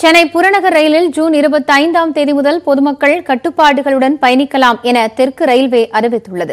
சென்னை புறநகர் ரயிலில் ஜூன் இருபத்தி ஐந்தாம் தேதி முதல் பொதுமக்கள் கட்டுப்பாடுகளுடன் பயணிக்கலாம் என தெற்கு ரயில்வே அறிவித்துள்ளது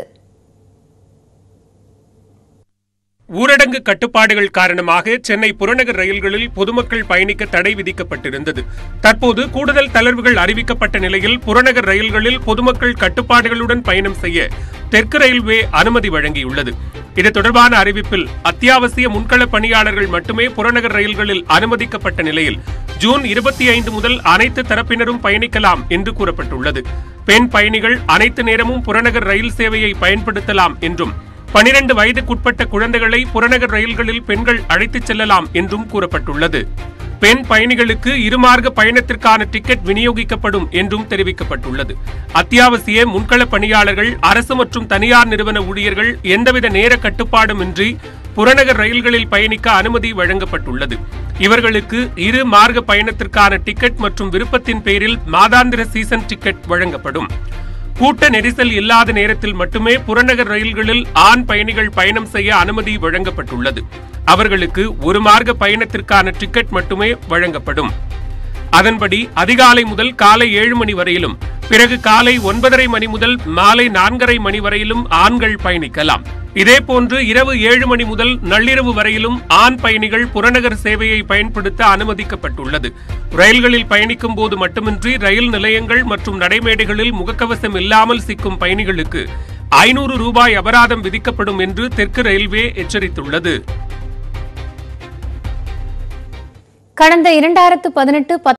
ஊரடங்கு கட்டுப்பாடுகள் காரணமாக சென்னை புறநகர் ரயில்களில் பொதுமக்கள் பயணிக்க தடை விதிக்கப்பட்டிருந்தது தற்போது கூடுதல் தளர்வுகள் அறிவிக்கப்பட்ட நிலையில் புறநகர் ரயில்களில் பொதுமக்கள் கட்டுப்பாடுகளுடன் பயணம் செய்ய தெற்கு ரயில்வே அனுமதி வழங்கியுள்ளது இது தொடர்பான அறிவிப்பில் அத்தியாவசிய முன்கள பணியாளர்கள் மட்டுமே புறநகர் ரயில்களில் அனுமதிக்கப்பட்ட நிலையில் ஜூன் இருபத்தி ஐந்து முதல் அனைத்து தரப்பினரும் பயணிக்கலாம் என்று கூறப்பட்டுள்ளது பெண் பயணிகள் அனைத்து நேரமும் புறநகர் ரயில் சேவையை பயன்படுத்தலாம் என்றும் பனிரெண்டு வயதுக்குட்பட்ட குழந்தைகளை புறநகர் ரயில்களில் பெண்கள் அழைத்துச் செல்லலாம் என்றும் கூறப்பட்டுள்ளது பெண் பயணிகளுக்கு இருமார்க்க பயணத்திற்கான டிக்கெட் விநியோகிக்கப்படும் என்றும் தெரிவிக்கப்பட்டுள்ளது அத்தியாவசிய முன்கள பணியாளர்கள் அரசு மற்றும் தனியார் நிறுவன ஊழியர்கள் எந்தவித நேர கட்டுப்பாடுமின்றி புறநகர் ரயில்களில் பயணிக்க அனுமதி வழங்கப்பட்டுள்ளது இவர்களுக்கு இரு மார்க்க பயணத்திற்கான டிக்கெட் மற்றும் விருப்பத்தின் பேரில் மாதாந்திர சீசன் டிக்கெட் வழங்கப்படும் கூட்ட நெரிசல் இல்லாத நேரத்தில் மட்டுமே புறநகர் ரயில்களில் ஆண் பயணிகள் பயணம் செய்ய அனுமதி வழங்கப்பட்டுள்ளது அவர்களுக்கு ஒரு மார்க்க பயணத்திற்கான டிக்கெட் மட்டுமே வழங்கப்படும் அதன்படி அதிகாலை முதல் காலை ஏழு மணி வரையிலும் பிறகு காலை ஒன்பதரை மணி முதல் மாலை நான்கரை மணி வரையிலும் ஆண்கள் பயணிக்கலாம் இதேபோன்று இரவு ஏழு மணி முதல் நள்ளிரவு வரையிலும் ஆண் பயணிகள் புறநகர் சேவையை பயன்படுத்த அனுமதிக்கப்பட்டுள்ளது ரயில்களில் பயணிக்கும் போது மட்டுமின்றி ரயில் நிலையங்கள் மற்றும் நடைமேடைகளில் முகக்கவசம் இல்லாமல் சிக்கும் பயணிகளுக்கு ஐநூறு ரூபாய் அபராதம் விதிக்கப்படும் என்று தெற்கு ரயில்வே எச்சரித்துள்ளது கடந்த இரண்டாயிரத்து பதினெட்டு